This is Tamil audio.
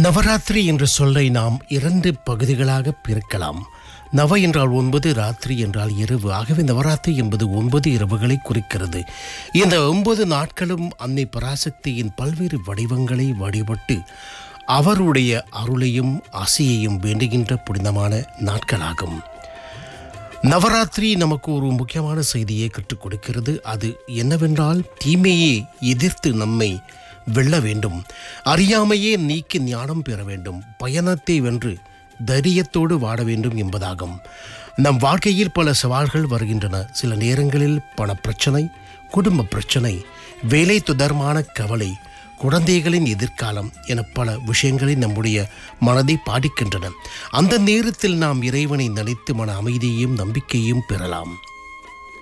நவராத்திரி என்ற சொல்லை நாம் இரண்டு பகுதிகளாக பிரிக்கலாம் நவ என்றால் ஒன்பது ராத்திரி என்றால் இரவு ஆகவே நவராத்திரி என்பது ஒன்பது இரவுகளை குறிக்கிறது இந்த ஒன்பது நாட்களும் அன்னை பராசக்தியின் பல்வேறு வடிவங்களை வழிபட்டு அவருடைய அருளையும் ஆசையையும் வேண்டுகின்ற புனிதமான நாட்களாகும் நவராத்திரி நமக்கு ஒரு முக்கியமான செய்தியை கற்றுக் கொடுக்கிறது அது என்னவென்றால் தீமையை எதிர்த்து நம்மை வெல்ல வேண்டும் அறியாமையே நீக்கி ஞானம் பெற வேண்டும் பயணத்தை வென்று தைரியத்தோடு வாட வேண்டும் என்பதாகும் நம் வாழ்க்கையில் பல சவால்கள் வருகின்றன சில நேரங்களில் பணப்பிரச்சனை குடும்ப பிரச்சனை வேலை தொடர்பான கவலை குழந்தைகளின் எதிர்காலம் என பல விஷயங்களை நம்முடைய மனதை பாதிக்கின்றன அந்த நேரத்தில் நாம் இறைவனை நினைத்து மன அமைதியையும் நம்பிக்கையும் பெறலாம்